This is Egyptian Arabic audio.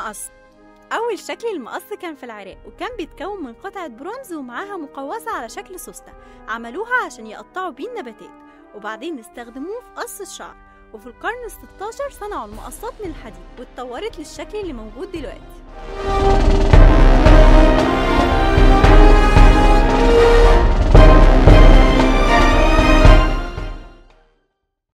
المقص أول شكل للمقص كان في العراق وكان بيتكون من قطعة برونز ومعاها مقوسة على شكل سوستة عملوها عشان يقطعوا بيه النباتات وبعدين استخدموه في قص الشعر وفي القرن الستاشر صنعوا المقصات من الحديد واتطورت للشكل اللي موجود دلوقتي